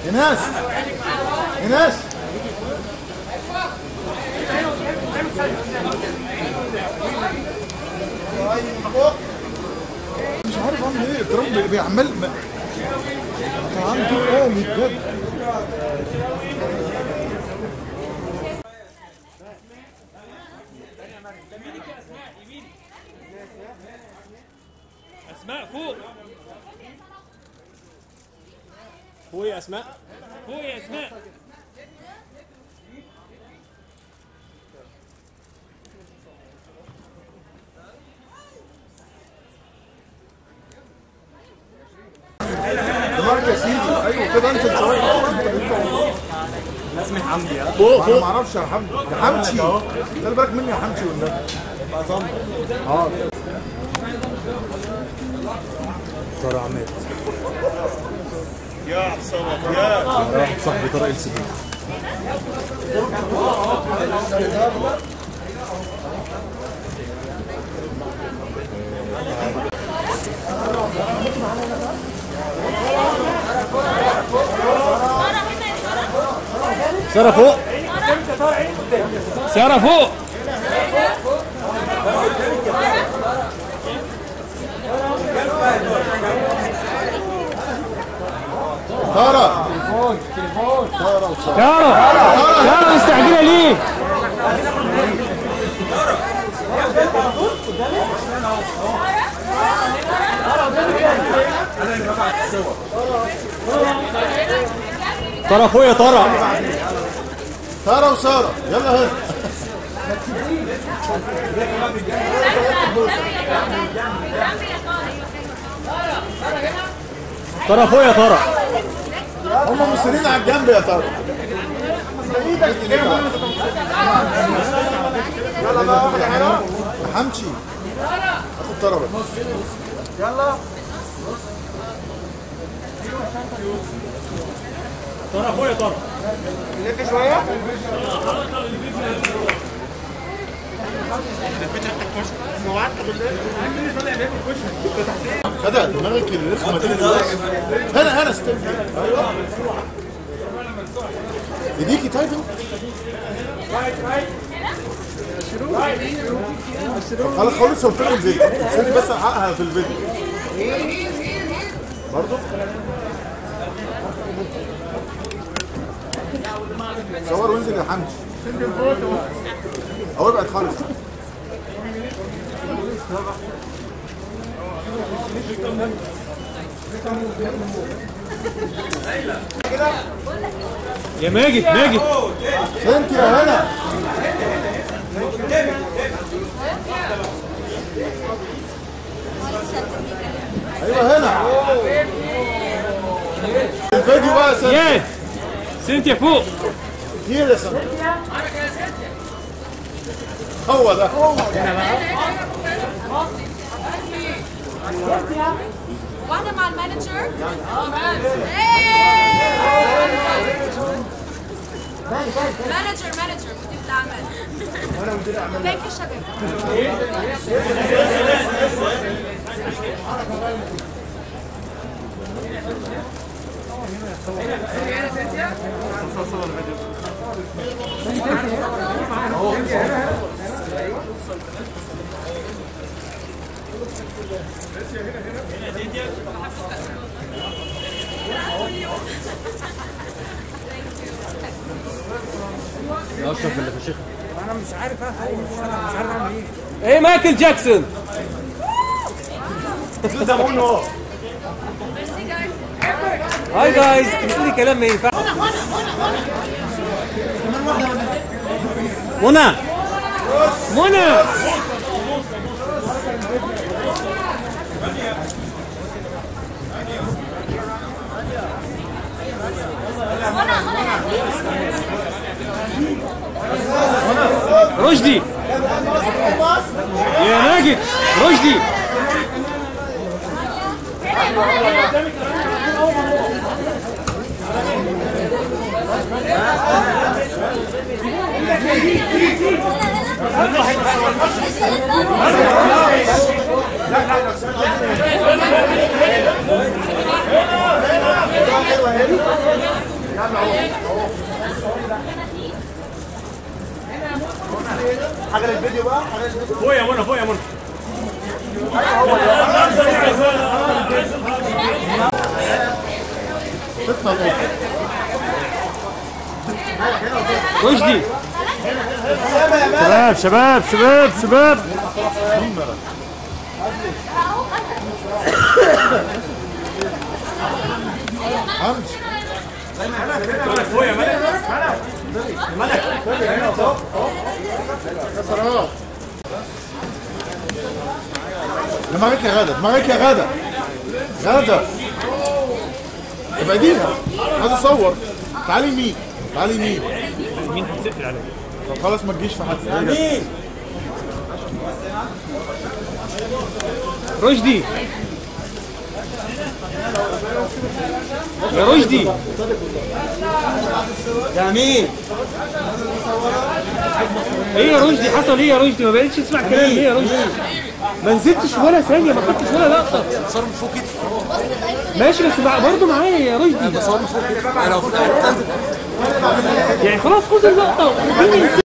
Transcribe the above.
ايناس ايناس مش عارف اعمل ايه التراب بيعمل ما- كان عندي قومي بجد اسماء فوق هو يا اسماء فوق يا اسماء ده مارك يا سيدي ايوه كده انزل شويه اسمي حمدي ها فوق فوق ما اعرفش يا حمدي يا حمدي خلي بالك مني يا حمدي والنبي اه ترى عماد يا صبر يا صاحبي طارق السبيل سارة فوق سارة فوق ترى سارة سارة مستعجلة ليه؟ ترى اخويا ترى ساره وساره يلا هنا ترى اخويا ترى هم مصرين على الجنب يا ترى يلا بقى يا حمشي اخد ترى بس ترى اخويا ترى خدع دماغك الرخمه دي دلوقتي هنا هنا استنى ايوه ايديكي طيب طب خلاص خالص هو فيلم زي استني بس الحقها في الفيديو برضه صور وانزل يا حمدي اهو ابعد خالص يا ماجد ماجد انت يا هنا ايوه هنا الفيديو بقى يا سنتي ياد سنتيا فوق كتير يا سنتي هو ده واحدة مع المانجر مانجر مانجر مدير الأعمال ثانك يو شباب اشرف اللي فشخ ايه مايكل جاكسون هاي جايز بتقولي كلام ما ينفعش منى منى رشدي يا ماجد رشدي فوق يا منى فوق يا منى فتنا الأوضة رشدي شباب شباب شباب شباب همش فوق يا منى كسرات دماغك يا غادة دماغك يا غادة غادة ابعديها عايز اصور تعالي يمين تعالي يمين مين هتسقل عليك طب خلاص ما تجيش في حد مين رشدي يا رشدي يا مين ايه يا رشدي حصل ايه يا رشدي ما بقتش تسمع كلام ليه يا رشدي ما نزلتش ولا ثانيه ما خدتش ولا لقطه صار من فوق كتفي ماشي بس مع- برضه معايا يا رشدي صار من فوق كتفي انا لو في الآخر يعني خلاص خد اللقطه واديني